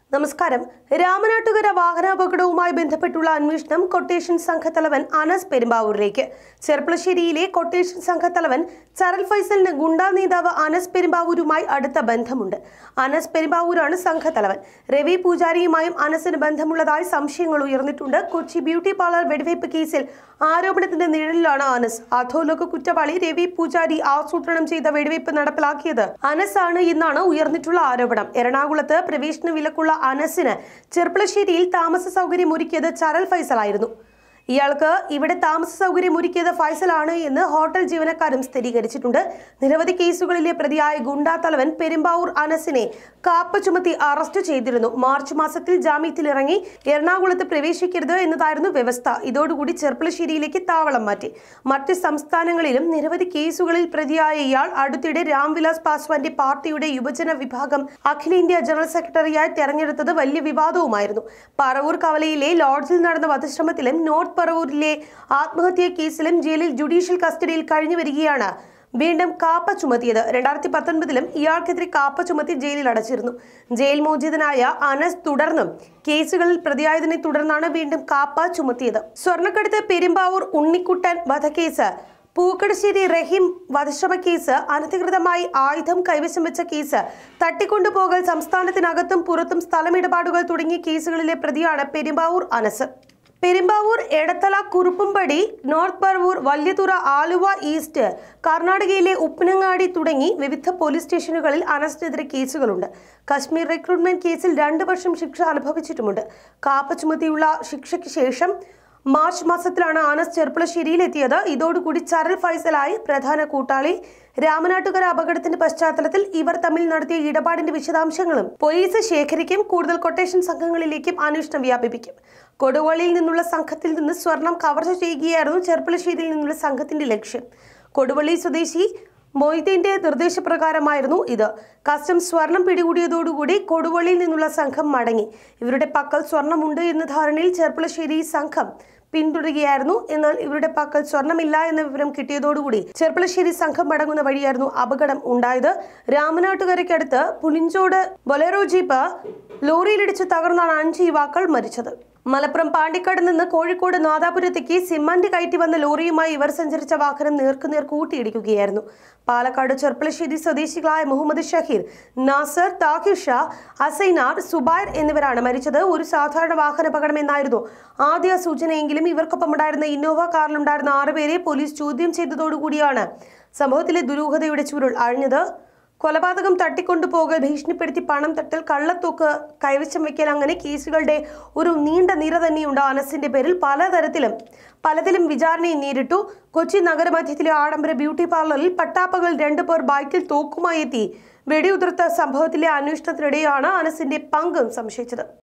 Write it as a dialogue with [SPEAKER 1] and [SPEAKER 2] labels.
[SPEAKER 1] നമസ്കാരം രാമനാട്ടുകര വാഹനാപകടവുമായി ബന്ധപ്പെട്ടുള്ള അന്വേഷണം കൊട്ടേഷൻ സംഘത്തലവൻ അനസ് പെരുമ്പാവൂരിലേക്ക് ചെർപ്പളശ്ശേരിയിലെ കൊട്ടേഷൻ സംഘത്തലവൻ ചരൽ ഫൈസലിന് ഗുണ്ടാ നേതാവ് അനസ് പെരുമ്പാവൂരുമായി അടുത്ത ബന്ധമുണ്ട് അനസ് പെരുമ്പാവൂരാണ് സംഘത്തലവൻ രവി പൂജാരിയുമായും അനസിന് ബന്ധമുള്ളതായി സംശയങ്ങൾ ഉയർന്നിട്ടുണ്ട് കൊച്ചി ബ്യൂട്ടി പാർലർ വെടിവയ്പ് കേസിൽ ആരോപണത്തിന്റെ നിഴലിലാണ് അനസ് അധോലോക കുറ്റവാളി രവി പൂജാരി ആസൂത്രണം ചെയ്ത വെടിവയ്പ് നടപ്പിലാക്കിയത് അനസ് ആണ് എന്നാണ് ഉയർന്നിട്ടുള്ള ആരോപണം എറണാകുളത്ത് പ്രവേശന വിലക്കുള്ള അനസിന് ചെർപ്പളശ്ശേരിയിൽ താമസ സൗകര്യം ഒരുക്കിയത് ചരൽ ഫൈസലായിരുന്നു ഇയാൾക്ക് ഇവിടെ താമസ സൗകര്യം ഒരുക്കിയത് ഫൈസലാണ് എന്ന് ഹോട്ടൽ ജീവനക്കാരും സ്ഥിരീകരിച്ചിട്ടുണ്ട് നിരവധി കേസുകളിലെ പ്രതിയായ ഗുണ്ടാ തലവൻ പെരുമ്പാവൂർ അനസിനെ കാപ്പ ചുമത്തി അറസ്റ്റ് ചെയ്തിരുന്നു മാർച്ച് മാസത്തിൽ ജാമ്യത്തിലിറങ്ങി എറണാകുളത്ത് പ്രവേശിക്കരുത് എന്നതായിരുന്നു വ്യവസ്ഥ ഇതോടുകൂടി ചെർപ്പളശ്ശേരിയിലേക്ക് താവളം മാറ്റി മറ്റ് സംസ്ഥാനങ്ങളിലും നിരവധി കേസുകളിൽ പ്രതിയായ ഇയാൾ അടുത്തിടെ രാംവിലാസ് പാസ്വാന്റെ പാർട്ടിയുടെ യുവജന വിഭാഗം അഖിലേന്ത്യാ ജനറൽ സെക്രട്ടറിയായി തെരഞ്ഞെടുത്തത് വലിയ വിവാദവുമായിരുന്നു പറവൂർ കവലയിലെ ലോഡ്ജിൽ നടന്ന വധശ്രമത്തിലും നോർത്ത് പറവൂരിലെ ആത്മഹത്യാ കേസിലും ജയിലിൽ ജുഡീഷ്യൽ കസ്റ്റഡിയിൽ കഴിഞ്ഞു വരികയാണ് വീണ്ടും കാപ്പ ചുമത്തിയത് രണ്ടായിരത്തി പത്തൊൻപതിലും ഇയാൾക്കെതിരെ കാപ്പ ചുമത്തി ജയിലിൽ അടച്ചിരുന്നു ജയിൽ മോചിതനായ അനസ് തുടർന്നും കേസുകളിൽ പ്രതിയായതിനെ തുടർന്നാണ് വീണ്ടും കാപ്പ ചുമത്തിയത് സ്വർണ്ണക്കടത്ത് പെരുമ്പാവൂർ ഉണ്ണിക്കുട്ടൻ വധക്കേസ് പൂക്കടശ്ശേരി റഹീം വധശ്രമ കേസ് അനധികൃതമായി ആയുധം കൈവശം വെച്ച കേസ് തട്ടിക്കൊണ്ടുപോകൽ സംസ്ഥാനത്തിനകത്തും പുറത്തും സ്ഥലമിടപാടുകൾ തുടങ്ങിയ കേസുകളിലെ പ്രതിയാണ് പെരുമ്പാവൂർ അനസ് പെരുമ്പാവൂർ എടത്തല കുറുപ്പുംപടി നോർത്ത് പറവൂർ വല്യതുറ ആലുവ ഈസ്റ്റ് കർണാടകയിലെ ഉപ്പനങ്ങാടി തുടങ്ങി വിവിധ പോലീസ് സ്റ്റേഷനുകളിൽ അനസ്റ്റിനെതിരെ കേസുകളുണ്ട് കശ്മീർ റിക്രൂട്ട്മെന്റ് കേസിൽ രണ്ട് വർഷം ശിക്ഷ അനുഭവിച്ചിട്ടുമുണ്ട് കാപ്പ ചുമത്തിയുള്ള ശിക്ഷയ്ക്ക് ശേഷം മാർച്ച് മാസത്തിലാണ് അനസ് ചെർപ്പളശ്ശേരിയിൽ എത്തിയത് ഇതോടുകൂടി ചരൽ ഫൈസലായി പ്രധാന കൂട്ടാളി രാമനാട്ടുകര അപകടത്തിന്റെ പശ്ചാത്തലത്തിൽ ഇവർ തമ്മിൽ നടത്തിയ ഇടപാടിന്റെ വിശദാംശങ്ങളും പോലീസ് ശേഖരിക്കും കൂടുതൽ കൊട്ടേഷൻ സംഘങ്ങളിലേക്കും അന്വേഷണം വ്യാപിപ്പിക്കും കൊടുവള്ളിയിൽ നിന്നുള്ള സംഘത്തിൽ നിന്ന് സ്വർണം കവർച്ച ചെയ്യുകയായിരുന്നു ചെർപ്പളശ്ശേരിയിൽ നിന്നുള്ള സംഘത്തിന്റെ ലക്ഷ്യം കൊടുവള്ളി സ്വദേശി മൊയ്തീന്റെ നിർദ്ദേശപ്രകാരമായിരുന്നു ഇത് കസ്റ്റംസ് സ്വർണം പിടികൂടിയതോടുകൂടി കൊടുവള്ളിയിൽ നിന്നുള്ള സംഘം മടങ്ങി ഇവരുടെ പക്കൽ സ്വർണമുണ്ട് എന്ന ധാരണയിൽ ചെർപ്പളശ്ശേരി സംഘം പിന്തുടരുകയായിരുന്നു എന്നാൽ ഇവരുടെ പക്കൽ സ്വർണമില്ല എന്ന വിവരം കിട്ടിയതോടുകൂടി ചെർപ്പളശ്ശേരി സംഘം മടങ്ങുന്ന വഴിയായിരുന്നു അപകടം ഉണ്ടായത് രാമനാട്ടുകരയ്ക്കടുത്ത് പുളിഞ്ചോട് ബൊലേറോ ജീപ്പ് ലോറിയിലിടിച്ച് തകർന്നാണ് അഞ്ച് യുവാക്കൾ മരിച്ചത് മലപ്പുറം പാണ്ടിക്കാട് നിന്ന് കോഴിക്കോട് നാദാപുരത്തേക്ക് സിമന്റ് കയറ്റി വന്ന ലോറിയുമായി ഇവർ സഞ്ചരിച്ച വാഹനം നേർക്കുനേർ കൂട്ടിയിടിക്കുകയായിരുന്നു പാലക്കാട് ചെർപ്പളശ്ശേരി സ്വദേശികളായ മുഹമ്മദ് ഷഹീർ നാസർ താഹിർ ഷാ അസൈനാർ സുബൈർ എന്നിവരാണ് മരിച്ചത് ഒരു സാധാരണ വാഹനാപകടം എന്നായിരുന്നു ആദ്യ സൂചനയെങ്കിലും ഇവർക്കൊപ്പമുണ്ടായിരുന്ന ഇന്നോവ കാറിലുണ്ടായിരുന്ന ആറുപേരെ പോലീസ് ചോദ്യം ചെയ്തതോടുകൂടിയാണ് സംഭവത്തിലെ ദുരൂഹതയുടെ ചുരുൾ അഴിഞ്ഞത് കൊലപാതകം തട്ടിക്കൊണ്ടുപോകൽ ഭീഷണിപ്പെടുത്തി പണം തട്ടൽ കള്ളത്തോക്ക് കൈവശം വയ്ക്കൽ അങ്ങനെ കേസുകളുടെ ഒരു നീണ്ട നിര തന്നെയുണ്ട് അനസിന്റെ പേരിൽ പലതരത്തിലും പലതിലും വിചാരണയും നേരിട്ടു കൊച്ചി നഗരമധ്യത്തിലെ ആഡംബര ബ്യൂട്ടി പാർലറിൽ പട്ടാപ്പകൽ രണ്ടു പേർ ബൈക്കിൽ തോക്കുമായി എത്തി വെടിയുതിർത്ത സംഭവത്തിലെ അന്വേഷണത്തിനിടെയാണ് അനസിന്റെ പങ്കും സംശയിച്ചത്